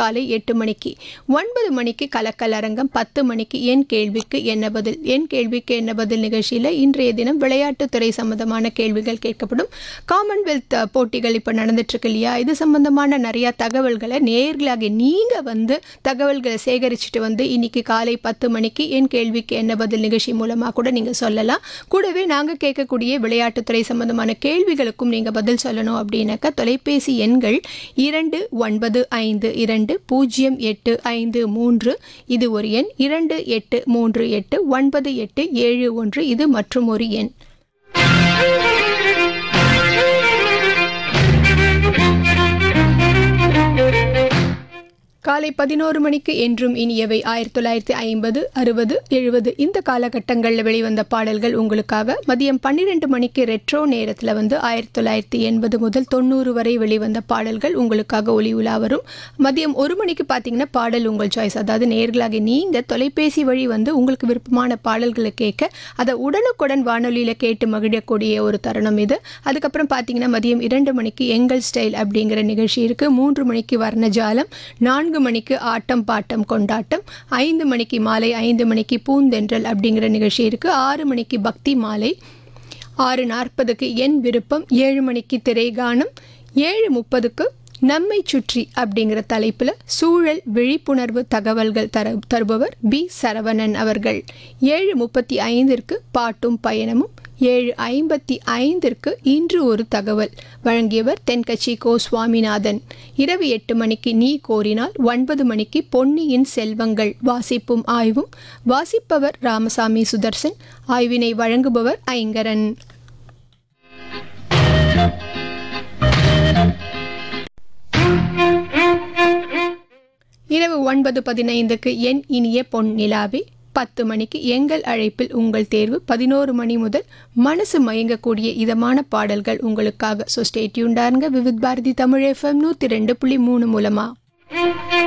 காலை எட்டு மணிக்கு ஒன்பது மணிக்கு கலக்கல் அரங்கம் பத்து மணிக்கு என் கேள்விக்கு என்ன பதில் என் கேள்விக்கு என்ன பதில் நிகழ்ச்சியில் இன்றைய தினம் விளையாட்டுத்துறை சம்பந்தமான கேள்விகள் கேட்கப்படும் காமன்வெல்த் அஹ், போட்டிகள் இப்போ நடந்துட்டு இருக்கு இல்லையா இது சம்பந்தமான நிறைய தகவல்களை நேர்களாக நீங்க வந்து தகவல்களை சேகரிச்சுட்டு வந்து இன்னைக்கு காலை பத்து மணிக்கு என் கேள்விக்கு என்ன பதில் நிகழ்ச்சி மூலமா கூட நீங்க சொல்லலாம் கூடவே நாங்க கேட்கக்கூடிய விளையாட்டுத்துறை சம்பந்தமான கேள்விகளுக்கும் நீங்க பதில் சொல்லணும் அப்படின்னாக்கா தொலைபேசி எண்கள் இரண்டு ஒன்பது ஐந்து இரண்டு பூஜ்ஜியம் எட்டு ஐந்து மூன்று இது ஒரு எண் இரண்டு எட்டு மூன்று எட்டு ஒன்பது எட்டு ஏழு ஒன்று இது மற்றும் ஒரு எண் காலை பதினோரு மணிக்கு என்றும் இனியவை ஆயிரத்தி தொள்ளாயிரத்தி ஐம்பது அறுபது எழுபது இந்த காலகட்டங்களில் வெளிவந்த பாடல்கள் உங்களுக்காக மதியம் பன்னிரெண்டு மணிக்கு ரெட்ரோ நேரத்தில் வந்து ஆயிரத்தி தொள்ளாயிரத்தி எண்பது முதல் தொண்ணூறு வரை வெளிவந்த பாடல்கள் உங்களுக்காக ஒளி உலா வரும் மதியம் ஒரு மணிக்கு பார்த்தீங்கன்னா பாடல் உங்கள் சாய்ஸ் அதாவது நேர்களாக நீங்கள் தொலைபேசி வழி வந்து உங்களுக்கு விருப்பமான பாடல்களை கேட்க அதை உடனுக்குடன் வானொலியில் கேட்டு மகிழக்கூடிய ஒரு தருணம் இது அதுக்கப்புறம் பார்த்தீங்கன்னா மதியம் இரண்டு மணிக்கு எங்கள் ஸ்டைல் அப்படிங்கிற நிகழ்ச்சி இருக்குது மூன்று மணிக்கு வர்ணஜாலம் நான்கு மணிக்கு ஆட்டம் பாட்டம் கொண்டாட்டம் ஐந்து மணிக்கு மாலை ஐந்து மணிக்கு பூந்தென்றல் அப்படிங்கிற நிகழ்ச்சி இருக்குது ஆறு மணிக்கு பக்தி மாலை ஆறு நாற்பதுக்கு என் விருப்பம் ஏழு மணிக்கு திரைகானம் ஏழு முப்பதுக்கு நம்மை சுற்றி அப்படிங்கிற தலைப்பில் சூழல் விழிப்புணர்வு தகவல்கள் தர தருபவர் பி சரவணன் அவர்கள் ஏழு முப்பத்தி ஐந்திற்கு பாட்டும் பயணமும் ஏழு ஐம்பத்தி ஐந்திற்கு இன்று ஒரு தகவல் வழங்கியவர் தென்கட்சி கோ சுவாமிநாதன் இரவு எட்டு மணிக்கு நீ கோரினால் ஒன்பது மணிக்கு பொன்னியின் செல்வங்கள் வாசிப்பும் ஆய்வும் வாசிப்பவர் ராமசாமி சுதர்சன் ஆய்வினை வழங்குபவர் ஐங்கரன் இரவு ஒன்பது பதினைந்துக்கு என் இனிய பொன் நிலாவே பத்து மணிக்கு எங்கள் அழைப்பில் உங்கள் தேர்வு பதினோரு மணி முதல் மனசு மயங்கக்கூடிய இதமான பாடல்கள் உங்களுக்காக ஸோ ஸ்டேட்யூண்டாருங்க விவித் பாரதி தமிழ் எஃப்எம் நூற்றி ரெண்டு புள்ளி மூணு மூலமா